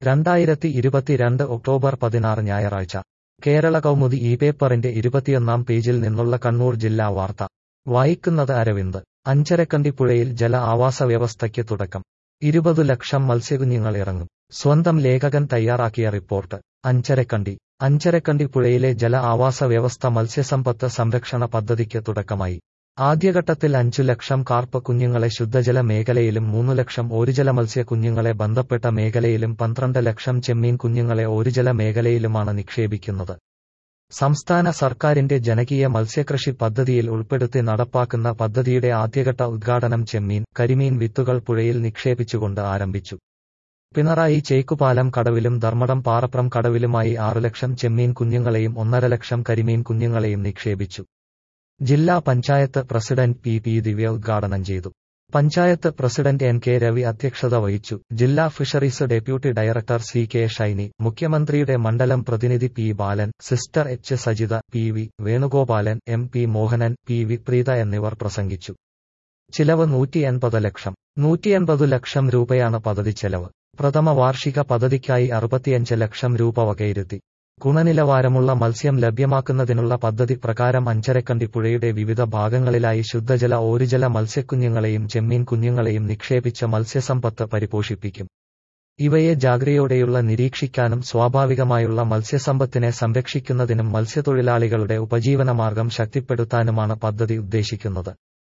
രണ്ടായിരത്തി ഇരുപത്തിരണ്ട് ഒക്ടോബർ പതിനാറ് ഞായറാഴ്ച കേരള കൗമുദി ഈ പേപ്പറിന്റെ ഇരുപത്തിയൊന്നാം പേജിൽ നിന്നുള്ള കണ്ണൂർ ജില്ലാ വാർത്ത വായിക്കുന്നത് അരവിന്ദ് അഞ്ചരക്കണ്ടിപ്പുഴയിൽ ജല ആവാസ വ്യവസ്ഥയ്ക്ക് തുടക്കം ഇരുപതു ലക്ഷം മത്സ്യകുഞ്ഞുങ്ങൾ ഇറങ്ങും സ്വന്തം ലേഖകൻ തയ്യാറാക്കിയ റിപ്പോർട്ട് അഞ്ചരക്കണ്ടി അഞ്ചരക്കണ്ടി പുഴയിലെ ജല ആവാസ വ്യവസ്ഥ മത്സ്യസമ്പത്ത് സംരക്ഷണ പദ്ധതിക്ക് തുടക്കമായി ആദ്യഘട്ടത്തിൽ അഞ്ചു ലക്ഷം കാർപ്പ് കുഞ്ഞുങ്ങളെ ശുദ്ധജല മേഖലയിലും മൂന്നു ലക്ഷം ഓരുജല മത്സ്യ കുഞ്ഞുങ്ങളെ ബന്ധപ്പെട്ട മേഖലയിലും പന്ത്രണ്ട് ലക്ഷം ചെമ്മീൻ കുഞ്ഞുങ്ങളെ ഓരുജല മേഖലയിലുമാണ് നിക്ഷേപിക്കുന്നത് സംസ്ഥാന സർക്കാരിന്റെ ജനകീയ മത്സ്യകൃഷി പദ്ധതിയിൽ ഉൾപ്പെടുത്തി നടപ്പാക്കുന്ന പദ്ധതിയുടെ ആദ്യഘട്ട ഉദ്ഘാടനം ചെമ്മീൻ കരിമീൻ വിത്തുകൾ പുഴയിൽ നിക്ഷേപിച്ചുകൊണ്ട് ആരംഭിച്ചു പിണറായി ചേക്കുപാലം കടവിലും ധർമ്മടം പാറപ്രം കടവിലുമായി ആറു ലക്ഷം ചെമ്മീൻ കുഞ്ഞുങ്ങളെയും ഒന്നര ലക്ഷം കരിമീൻ കുഞ്ഞുങ്ങളെയും നിക്ഷേപിച്ചു ജില്ലാ panchayat president P P Divya ഉദ്ഘാടനം ചെയ്തു panchayat president N K Ravi അധ്യക്ഷത വഹിച്ചു ജില്ലാ fisheries deputy director C K Shiny മുഖ്യമന്ത്രിയുടെ മണ്ഡലം പ്രതിനിധി P Balan sister H Sajitha P V Venugopalan M P Mohanan P V Preetha എന്നിവർ പ്രസംഗിച്ചു ചിലവ് നൂറ്റി എൺപത് ലക്ഷം നൂറ്റിയെൺപത് ലക്ഷം രൂപയാണ് പദ്ധതി ചെലവ് പ്രഥമ വാർഷിക പദ്ധതിക്കായി അറുപത്തിയഞ്ച് ലക്ഷം രൂപ വകയിരുത്തി ഗുണനിലവാരമുള്ള മത്സ്യം ലഭ്യമാക്കുന്നതിനുള്ള പദ്ധതി പ്രകാരം അഞ്ചരക്കണ്ടി പുഴയുടെ വിവിധ ഭാഗങ്ങളിലായി ശുദ്ധജല ഓരുജല മത്സ്യക്കുഞ്ഞുങ്ങളെയും ചെമ്മീൻ കുഞ്ഞുങ്ങളെയും നിക്ഷേപിച്ച മത്സ്യസമ്പത്ത് പരിപോഷിപ്പിക്കും ഇവയെ ജാഗ്രതയോടെയുള്ള നിരീക്ഷിക്കാനും സ്വാഭാവികമായുള്ള മത്സ്യസമ്പത്തിനെ സംരക്ഷിക്കുന്നതിനും മത്സ്യത്തൊഴിലാളികളുടെ ഉപജീവനമാർഗം ശക്തിപ്പെടുത്താനുമാണ് പദ്ധതി ഉദ്ദേശിക്കുന്നത്